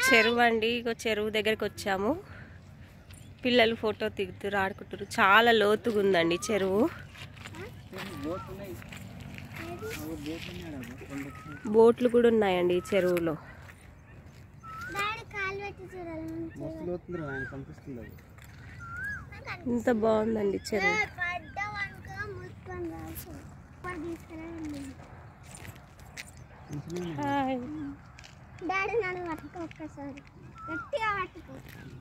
చెరువు అండి ఇగో చెరువు దగ్గరికి వచ్చాము పిల్లలు ఫోటో దిగుతారు ఆడుకుంటారు చాలా లోతుగా ఉందండి చెరువు బోట్లు కూడా ఉన్నాయండి ఈ చెరువులో డాడీ కాలు పెట్టి చూడాలి మస్తు లోతుంది రా, ఆయన కనిపిస్తుంది అది ఇంత బాగుందండి చెరువు పడ్డావనుకో మూసుకొని రావచ్చు ఇప్పుడు తీసుకురండి మంచిగానే ఉంది. హాయ్. డాడీ నన్ను పట్టుకో ఒక్కసారి గట్టిగా పట్టుకో